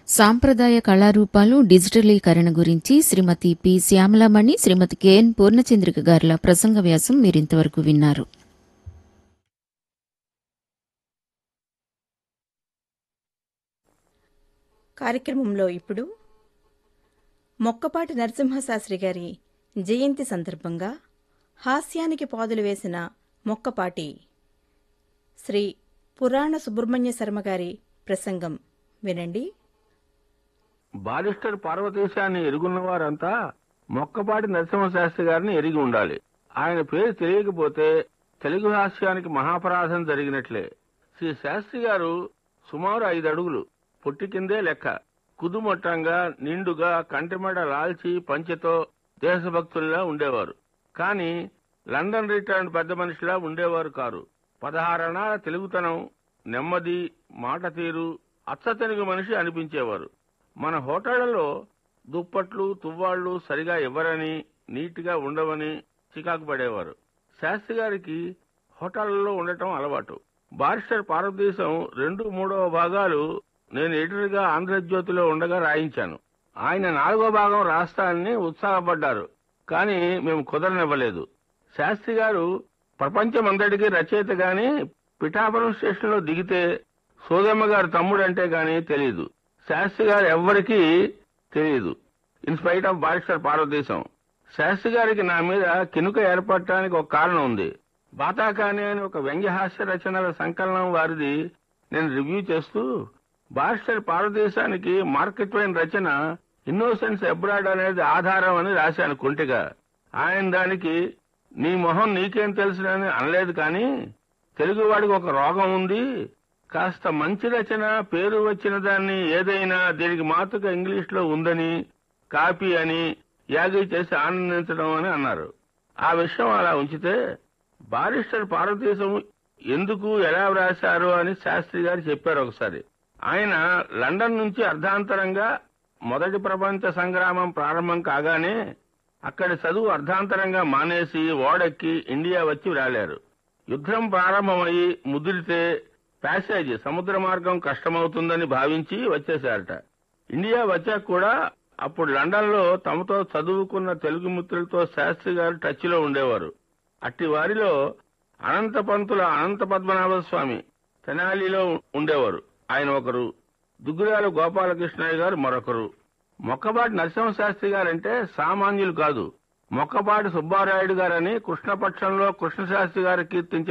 సాంప్రదాయ కళారూపాలు డిజిటలీకరణ గురించి శ్రీమతి పి శ్యామలామణి శ్రీమతి కెఎన్ పూర్ణచంద్రిక గారుల ప్రసంగ వ్యాసం మీరింతవరకు విన్నారు కార్యక్రమంలో ఇప్పుడు మొక్కపాటి నరసింహశాస్త్రి గారి జయంతి సందర్భంగా హాస్యానికి పాదులు వేసిన మొక్కపాటి శ్రీ పురాణ సుబ్రహ్మణ్య శర్మ గారి ప్రసంగం వినండి బారిస్టర్ పార్వతీశాన్ని ఎరుగున్న వారంతా మొక్కపాటి నరసింహశాస్త్రి గారిని ఎరిగి ఉండాలి ఆయన పేరు తెలియకపోతే తెలుగు హాస్యానికి మహాపరాధం జరిగినట్లే శ్రీ శాస్త్రి గారు సుమారు ఐదు అడుగులు పొట్టి కిందే లెక్క కుదుమొట్టంగా నిండుగా కంటిమెడ లాల్చి పంచెతో దేశభక్తుల్లా ఉండేవారు కానీ లండన్ రిటర్న్ పెద్ద మనిషిలా ఉండేవారు కారు పదహారణాల తెలుగుతనం నెమ్మది మాట తీరు అచ్చ తెలుగు మనిషి అనిపించేవారు మన హోటళ్లలో దుప్పట్లు తువ్వాళ్లు సరిగా ఇవ్వరని నీట్గా ఉండవని చికాకు పడేవారు శాస్త్రి గారికి హోటళ్లలో ఉండటం అలవాటు బారిస్టర్ భారతదేశం రెండు మూడవ భాగాలు నేను ఎడిటర్గా ఆంధ్రజ్యోతిలో ఉండగా రాయించాను ఆయన నాలుగో భాగం రాస్తానని ఉత్సాహపడ్డారు కానీ మేము కుదరనివ్వలేదు శాస్త్రి గారు ప్రపంచమంతటికి రచయిత గాని పిఠాపురం స్టేషన్లో దిగితే సోదమ్మ గారు తమ్ముడంటే గాని తెలియదు శాస్త్రి గారు ఎవ్వరికీ తెలియదు ఇన్స్పైట్ ఆఫ్ బారిస్టర్ భారతదేశం శాస్త్రి గారికి నా మీద కినుక ఏర్పడటానికి ఒక కారణం ఉంది బాతాకాని అని ఒక వ్యంగ్యహాస్య రచనల సంకలనం వారిది నేను రివ్యూ చేస్తూ బారిస్టర్ భారతదేశానికి మార్కెట్ వైన్ రచన ఇన్నోసెన్స్ అబ్రాడ్ అనేది ఆధారం అని రాశాను కుంటిగా ఆయన దానికి నీ మొహం నీకేం తెలుసునని అనలేదు కానీ తెలుగువాడికి ఒక రోగం ఉంది కాస్త మంచి రచన పేరు వచ్చిన దాన్ని ఏదైనా దీనికి మాతృక ఇంగ్లీష్ లో ఉందని కాపీ అని యాగి చేసి ఆనందించడం అని అన్నారు ఆ విషయం అలా ఉంచితే బారిస్టర్ భారతదేశం ఎందుకు ఎలా వ్రాశారు అని శాస్త్రి గారు చెప్పారు ఒకసారి ఆయన లండన్ నుంచి అర్ధాంతరంగా మొదటి ప్రపంచ సంగ్రామం ప్రారంభం కాగానే అక్కడి చదువు అర్ధాంతరంగా మానేసి ఓడెక్కి ఇండియా వచ్చి రాలేరు యుద్ధం ప్రారంభమై ముదిరితే ప్యాసేజ్ సముద్ర మార్గం కష్టమవుతుందని భావించి వచ్చేశారట ఇండియా వచ్చాక కూడా అప్పుడు లండన్ లో తమతో చదువుకున్న తెలుగు మిత్రులతో శాస్త్రి గారు టచ్ లో ఉండేవారు అట్టి వారిలో అనంత పంతుల అనంత పద్మనాభ స్వామి తెనాలిలో ఉండేవారు ఆయన ఒకరు దుగ్గురాల గోపాలకృష్ణయ్య గారు మరొకరు మొక్కపాటి నరసింహశాస్త్రి గారంటే సామాన్యులు కాదు మొక్కపాటి సుబ్బారాయుడు గారని కృష్ణపక్షంలో కృష్ణశాస్త్రి గారు కీర్తించిన